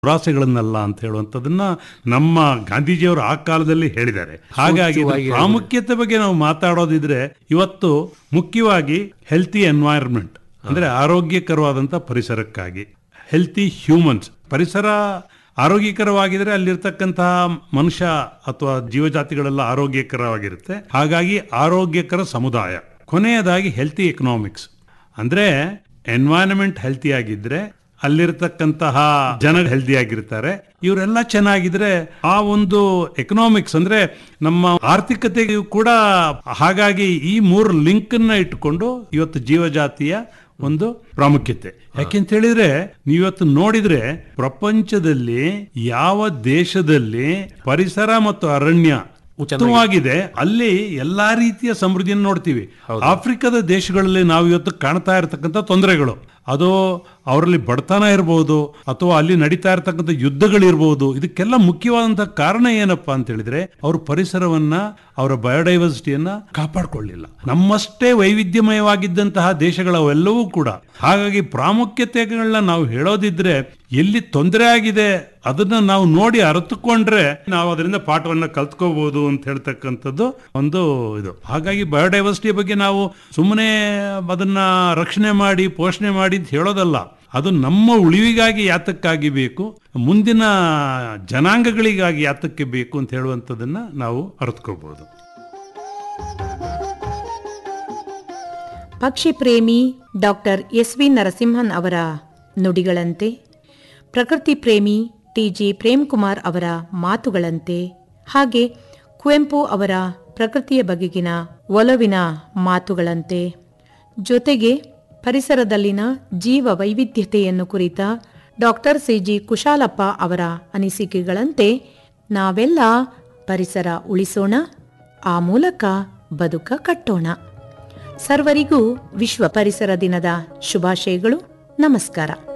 ದುರಾಸೆಗಳನ್ನಲ್ಲ ಅಂತ ಹೇಳುವಂಥದ್ದನ್ನ ನಮ್ಮ ಗಾಂಧೀಜಿಯವರು ಆ ಕಾಲದಲ್ಲಿ ಹೇಳಿದ್ದಾರೆ ಹಾಗಾಗಿ ಇದ್ರ ಪ್ರಾಮುಖ್ಯತೆ ಬಗ್ಗೆ ನಾವು ಮಾತಾಡೋದಿದ್ರೆ ಇವತ್ತು ಮುಖ್ಯವಾಗಿ ಹೆಲ್ತಿ ಎನ್ವೈರ್ಮೆಂಟ್ ಅಂದ್ರೆ ಆರೋಗ್ಯಕರವಾದಂಥ ಪರಿಸರಕ್ಕಾಗಿ ಹೆಲ್ತಿ ಹ್ಯೂಮನ್ಸ್ ಪರಿಸರ ಆರೋಗ್ಯಕರವಾಗಿದ್ರೆ ಅಲ್ಲಿರ್ತಕ್ಕಂತಹ ಮನುಷ್ಯ ಅಥವಾ ಜೀವಜಾತಿಗಳೆಲ್ಲ ಆರೋಗ್ಯಕರವಾಗಿರುತ್ತೆ ಹಾಗಾಗಿ ಆರೋಗ್ಯಕರ ಸಮುದಾಯ ಕೊನೆಯದಾಗಿ ಹೆಲ್ತಿ ಎಕನಾಮಿಕ್ಸ್ ಅಂದ್ರೆ ಎನ್ವೈರನ್ಮೆಂಟ್ ಹೆಲ್ತಿ ಆಗಿದ್ರೆ ಅಲ್ಲಿರ್ತಕ್ಕಂತಹ ಜನ ಹೆಲ್ದಿ ಆಗಿರ್ತಾರೆ ಇವರೆಲ್ಲ ಚೆನ್ನಾಗಿದ್ರೆ ಆ ಒಂದು ಎಕನಾಮಿಕ್ಸ್ ಅಂದ್ರೆ ನಮ್ಮ ಆರ್ಥಿಕತೆಗೂ ಕೂಡ ಹಾಗಾಗಿ ಈ ಮೂರು ಲಿಂಕ್ ಅನ್ನ ಇಟ್ಕೊಂಡು ಇವತ್ತು ಜೀವಜಾತಿಯ ಒಂದು ಪ್ರಾಮುಖ್ಯತೆ ಯಾಕೆಂತ ಹೇಳಿದ್ರೆ ನೀವತ್ತು ನೋಡಿದ್ರೆ ಪ್ರಪಂಚದಲ್ಲಿ ಯಾವ ದೇಶದಲ್ಲಿ ಪರಿಸರ ಮತ್ತು ಅರಣ್ಯ ಉತ್ತಮವಾಗಿದೆ ಅಲ್ಲಿ ಎಲ್ಲಾ ರೀತಿಯ ಸಮೃದ್ಧಿಯನ್ನು ನೋಡ್ತೀವಿ ಆಫ್ರಿಕಾದ ದೇಶಗಳಲ್ಲಿ ನಾವು ಇವತ್ತು ಕಾಣ್ತಾ ಇರತಕ್ಕಂಥ ತೊಂದರೆಗಳು ಅದು ಅವರಲ್ಲಿ ಬಡತನ ಇರಬಹುದು ಅಥವಾ ಅಲ್ಲಿ ನಡೀತಾ ಇರತಕ್ಕಂಥ ಯುದ್ಧಗಳಿರ್ಬೋದು ಇದಕ್ಕೆಲ್ಲ ಮುಖ್ಯವಾದಂತಹ ಕಾರಣ ಏನಪ್ಪಾ ಅಂತ ಹೇಳಿದ್ರೆ ಅವರು ಪರಿಸರವನ್ನ ಅವರ ಬಯೋಡೈವರ್ಸಿಟಿಯನ್ನ ಕಾಪಾಡ್ಕೊಳ್ಳಿಲ್ಲ ನಮ್ಮಷ್ಟೇ ವೈವಿಧ್ಯಮಯವಾಗಿದ್ದಂತಹ ದೇಶಗಳವೆಲ್ಲವೂ ಕೂಡ ಹಾಗಾಗಿ ಪ್ರಾಮುಖ್ಯತೆಗಳನ್ನ ನಾವು ಹೇಳೋದಿದ್ರೆ ಎಲ್ಲಿ ತೊಂದರೆ ಆಗಿದೆ ಅದನ್ನ ನಾವು ನೋಡಿ ಅರಿತುಕೊಂಡ್ರೆ ನಾವು ಅದರಿಂದ ಪಾಠವನ್ನ ಕಲ್ತ್ಕೋಬಹುದು ಅಂತ ಹೇಳ್ತಕ್ಕಂಥದ್ದು ಒಂದು ಇದು ಹಾಗಾಗಿ ಬಯೋಡೈವರ್ಸಿಟಿ ಬಗ್ಗೆ ನಾವು ಸುಮ್ಮನೆ ಅದನ್ನ ರಕ್ಷಣೆ ಮಾಡಿ ಪೋಷಣೆ ಮಾಡಿ ಅಂತ ಹೇಳೋದಲ್ಲ ಅದು ನಮ್ಮ ಉಳಿವಿಗಾಗಿ ಯಾತಕ್ಕಾಗಿ ಬೇಕು ಮುಂದಿನ ಜನಾಂಗಗಳಿಗಾಗಿ ಯಾತಕ್ಕೆ ಬೇಕು ಅಂತ ಹೇಳುವಂಥದ್ದನ್ನ ನಾವು ಅರಿತುಕೋಬಹುದು ಪಕ್ಷಿ ಪ್ರೇಮಿ ಡಾಕ್ಟರ್ ಎಸ್ ವಿ ನರಸಿಂಹನ್ ಅವರ ನುಡಿಗಳಂತೆ ಪ್ರಕೃತಿ ಪ್ರೇಮಿ ಟಿ ಜಿ ಪ್ರೇಮ್ಕುಮಾರ್ ಅವರ ಮಾತುಗಳಂತೆ ಹಾಗೆ ಕುವೆಂಪು ಅವರ ಪ್ರಕೃತಿಯ ಬಗೆಗಿನ ಒಲವಿನ ಮಾತುಗಳಂತೆ ಜೊತೆಗೆ ಪರಿಸರದಲ್ಲಿನ ಜೀವ ವೈವಿಧ್ಯತೆಯನ್ನು ಕುರಿತ ಡಾಕ್ಟರ್ ಸಿ ಜಿ ಕುಶಾಲಪ್ಪ ಅವರ ಅನಿಸಿಕೆಗಳಂತೆ ನಾವೆಲ್ಲ ಪರಿಸರ ಉಳಿಸೋಣ ಆ ಮೂಲಕ ಬದುಕ ಕಟ್ಟೋಣ ಸರ್ವರಿಗೂ ವಿಶ್ವ ಪರಿಸರ ದಿನದ ಶುಭಾಶಯಗಳು ನಮಸ್ಕಾರ